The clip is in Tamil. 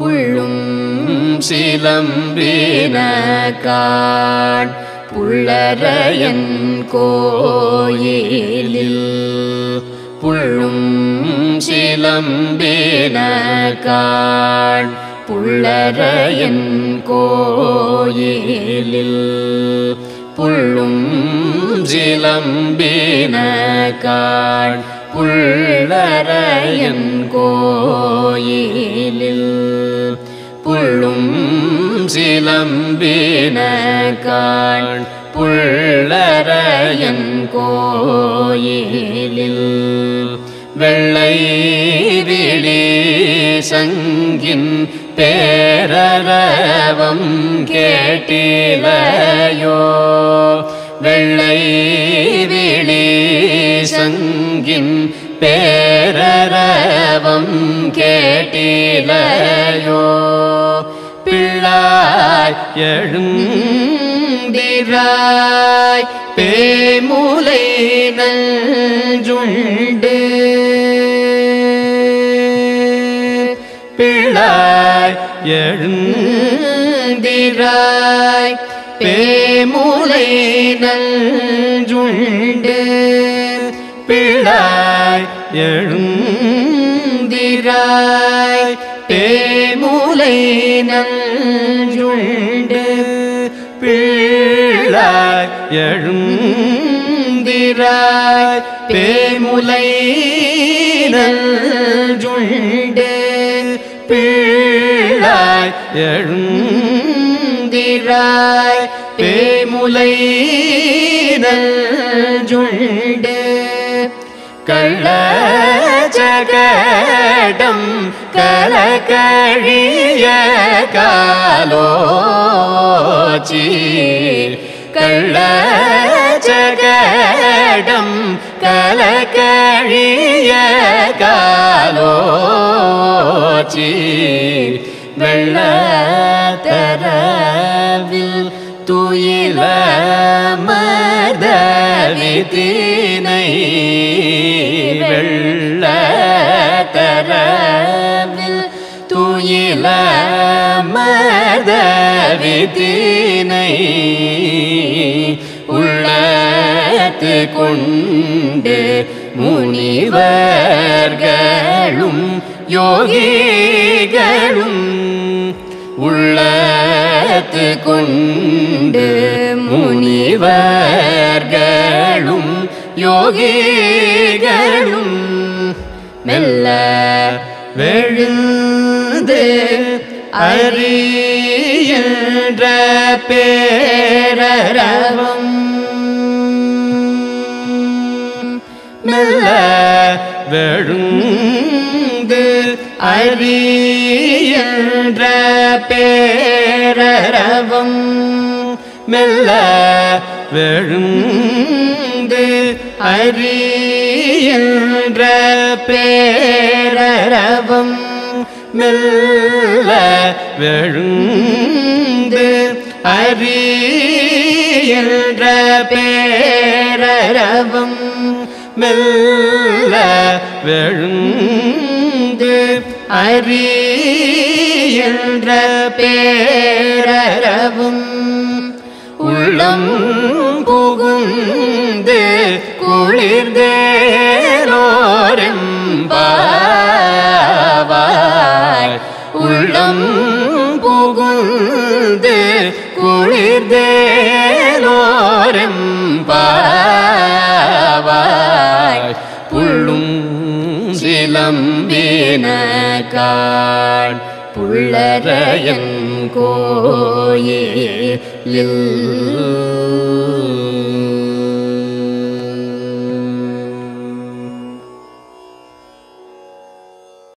புள்ளும் சிலம்பின காண் புள்ளரையன் கோயிலில் புள்ளும் சிலம்பின காண் புள்ளரையன் கோயிலில் புள்ளும் சிலம்பின காண் புள்ளரையன் கோயிலில் புள்ளும் சிலம்பின காண் புள்ளரையன் கோயிலில் வெள்ளை விழி சங்கின் பேரரவம் கேட்டிலையோ வெள்ளை விழி சங்கின் பேரரவம் கேட்டிலையோ பிள்ளாய் எழுந்திராய் பேமுலை நஞ்சுண்டு பிள்ளாய் எழுந்திராய் பேமுலை நஞ்சுண்டு பிள்ளாய் எழுந்திராய் பேமுலை நஞ்சுண்டு பிள்ளாய் எழுந்திராய் பேமுலை நஞ்சுண்டு பிள்ளாய் எழுந்திராய் பேமுலை நஞ்சுண்டு கள்ள ஜகடம் கலகழிய காலோச்சி கள்ள ஜகடம் கலகழிய காலோச்சி வெள்ளத்தரவில் துயில மதவித்தினை வெள்ளத்தரவில் துயில மதவித்தினை உள்ளத்து கொண்டு முனிவர்களும் யோகிகளும் உள்ளத்து கொண்டு முனிவர்களும் யோகிகளும் மெல்ல வெழுந்து அறியன்ற பேரரவம் மெல்ல வெழுந்து அறியன்ற பேரரவம் மெல்ல வெழுந்து அறியன்ற பேரரவம் மெல்ல வெழுந்து அறியன்ற பேரரவம் மெல்ல வெழுந்து அறியன்ற பேரரவும் உள்ளம் புகுந்து குளிர்ந்தேரோரெம்பாவாய் உள்ளம் புகுந்து குளிர்ந்தேரோரெம்பாவாய் புள்ளும் சிலம்பின காண் புள்ளரையன் கோயிலில்